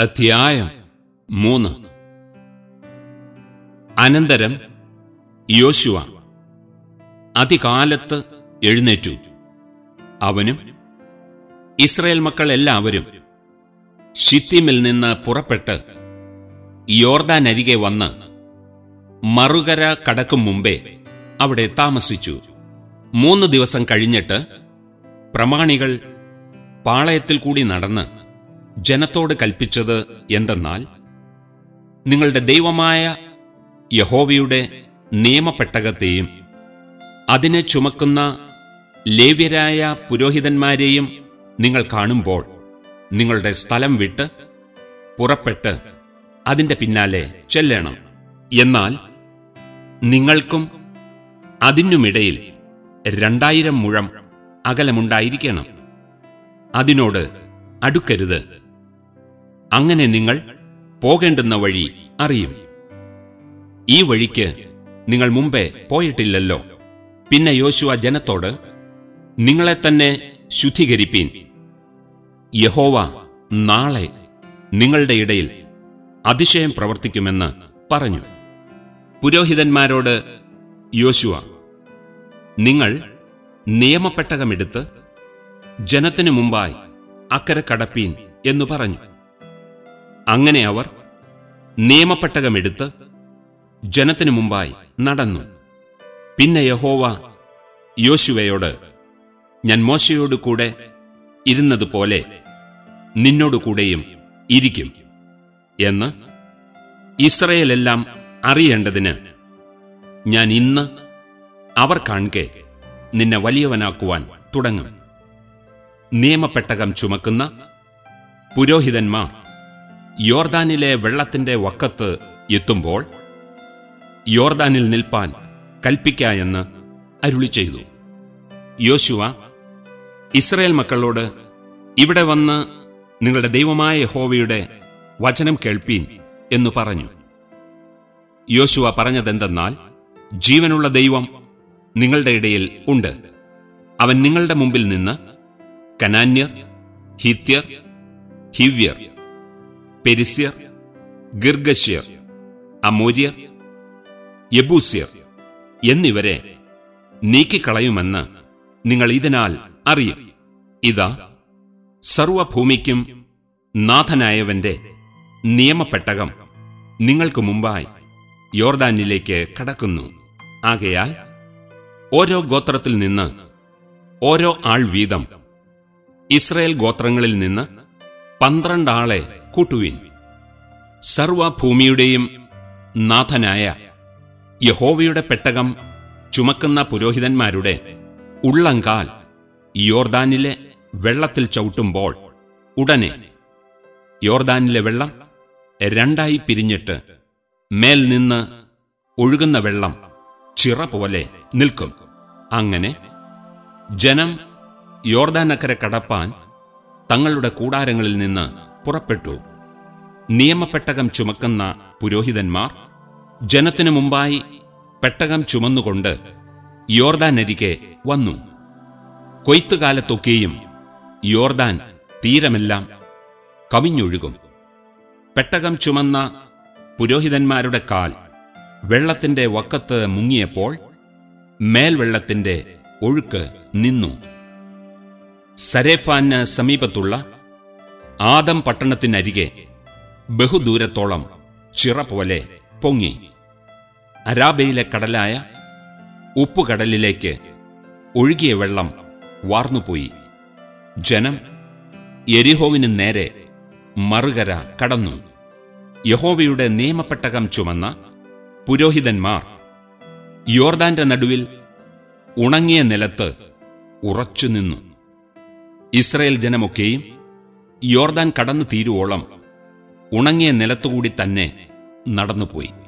അധ്യായം മൂന്ന് അനന്തരം യോശുവ അതികാലത്ത് എഴുന്നേറ്റു അവനും ഇസ്രയേൽ മക്കൾ എല്ലാവരും ഷിത്തിമിൽ നിന്ന് പുറപ്പെട്ട് യോർദാൻ അരികെ വന്ന് മറുകര കടക്കും മുമ്പേ അവിടെ താമസിച്ചു മൂന്ന് ദിവസം കഴിഞ്ഞിട്ട് പ്രമാണികൾ പാളയത്തിൽ കൂടി നടന്ന് ജനത്തോട് കൽപ്പിച്ചത് എന്തെന്നാൽ നിങ്ങളുടെ ദൈവമായ യഹോവയുടെ നിയമപ്പെട്ടകത്തെയും അതിനെ ചുമക്കുന്ന ലേവ്യരായ പുരോഹിതന്മാരെയും നിങ്ങൾ കാണുമ്പോൾ നിങ്ങളുടെ സ്ഥലം വിട്ട് പുറപ്പെട്ട് അതിന്റെ പിന്നാലെ ചെല്ലണം എന്നാൽ നിങ്ങൾക്കും അതിനുമിടയിൽ രണ്ടായിരം മുഴം അകലമുണ്ടായിരിക്കണം അതിനോട് അടുക്കരുത് അങ്ങനെ നിങ്ങൾ പോകേണ്ടുന്ന വഴി അറിയും ഈ വഴിക്ക് നിങ്ങൾ മുമ്പേ പോയിട്ടില്ലല്ലോ പിന്നെ യോശുവ ജനത്തോട് നിങ്ങളെ തന്നെ ശുദ്ധീകരിപ്പീൻ യഹോവ നാളെ നിങ്ങളുടെ ഇടയിൽ അതിശയം പ്രവർത്തിക്കുമെന്ന് പറഞ്ഞു പുരോഹിതന്മാരോട് യോശുവ നിങ്ങൾ നിയമപ്പെട്ടകമെടുത്ത് ജനത്തിനു മുമ്പായി അക്കരെ കടപ്പീൻ എന്നു പറഞ്ഞു അങ്ങനെ അവർ നിയമപ്പെട്ടകമെടുത്ത് ജനത്തിനു മുമ്പായി നടന്നു പിന്നെ യഹോവ യോശുവയോട് ഞാൻ മോശയോട് കൂടെ ഇരുന്നതുപോലെ നിന്നോടുകൂടെയും ഇരിക്കും എന്ന് ഇസ്രയേലെല്ലാം അറിയേണ്ടതിന് ഞാൻ ഇന്ന് അവർ കാൺകെ നിന്നെ വലിയവനാക്കുവാൻ തുടങ്ങും നിയമപ്പെട്ടകം ചുമക്കുന്ന പുരോഹിതന്മാർ യോർദാനിലെ വെള്ളത്തിന്റെ വക്കത്ത് എത്തുമ്പോൾ യോർദാനിൽ നിൽപ്പാൻ കൽപ്പിക്ക എന്ന് അരുളി ചെയ്തു യോശുവ ഇസ്രയേൽ മക്കളോട് ഇവിടെ വന്ന് നിങ്ങളുടെ ദൈവമായ യഹോവയുടെ വചനം കേൾപ്പീൻ എന്നു പറഞ്ഞു യോശുവ പറഞ്ഞതെന്തെന്നാൽ ജീവനുള്ള ദൈവം നിങ്ങളുടെ ഇടയിൽ ഉണ്ട് അവൻ നിങ്ങളുടെ മുമ്പിൽ നിന്ന് കനാന്യർ ഹിത്യർ ഹിവ്യർ പെരിസ്യർ ഗിർഗശ്യർ അമൂര്യർ യബൂസ്യർ എന്നിവരെ നീക്കിക്കളയുമെന്ന് നിങ്ങൾ ഇതിനാൽ അറിയും ഇതാ സർവഭൂമിക്കും നാഥനായവന്റെ നിയമപ്പെട്ടകം നിങ്ങൾക്ക് മുമ്പായി യോർദാനിലേക്ക് കടക്കുന്നു ആകയാൽ ഓരോ ഗോത്രത്തിൽ നിന്ന് ഓരോ ആൾ വീതം ഇസ്രയേൽ ഗോത്രങ്ങളിൽ നിന്ന് പന്ത്രണ്ട് ആളെ കൂട്ടുവിൻ സർവഭൂമിയുടെയും നാഥനായ യഹോവയുടെ പെട്ടകം ചുമക്കുന്ന പുരോഹിതന്മാരുടെ ഉള്ളങ്കാൽ യോർദാനിലെ വെള്ളത്തിൽ ചവിട്ടുമ്പോൾ ഉടനെ യോർദാനിലെ വെള്ളം രണ്ടായി പിരിഞ്ഞിട്ട് മേൽ നിന്ന് ഒഴുകുന്ന വെള്ളം ചിറ പോലെ നിൽക്കും അങ്ങനെ ജനം യോർദാനക്കരെ കടപ്പാൻ തങ്ങളുടെ കൂടാരങ്ങളിൽ നിന്ന് പുറപ്പെട്ടു നിയമപ്പെട്ടകം ചുമക്കുന്ന പുരോഹിതന്മാർ ജനത്തിനു മുമ്പായി പെട്ടകം ചുമന്നുകൊണ്ട് യോർദാനരികെ വന്നു കൊയ്ത്തുകാലത്തൊക്കെയും യോർദാൻ തീരമെല്ലാം കവിഞ്ഞൊഴുകും പെട്ടകം ചുമന്ന പുരോഹിതന്മാരുടെ കാൽ വെള്ളത്തിന്റെ വക്കത്ത് മുങ്ങിയപ്പോൾ മേൽവെള്ളത്തിന്റെ ഒഴുക്ക് നിന്നു സരേഫാന് സമീപത്തുള്ള ആദം പട്ടണത്തിനരികെ ബഹുദൂരത്തോളം ചിറ പോലെ പൊങ്ങി അരാബയിലെ കടലായ ഉപ്പുകടലിലേക്ക് ഒഴുകിയ വെള്ളം വാർന്നുപോയി ജനം എരിഹോവിന് നേരെ മറുകര കടന്നു യഹോവയുടെ നിയമപ്പെട്ടകം ചുമന്ന പുരോഹിതന്മാർ യോർദാന്റെ നടുവിൽ ഉണങ്ങിയ നിലത്ത് ഉറച്ചുനിന്നു ഇസ്രയേൽ ജനമൊക്കെയും യോർദാൻ കടന്നു തീരുവോളം ഉണങ്ങിയ നിലത്തുകൂടി തന്നെ നടന്നുപോയി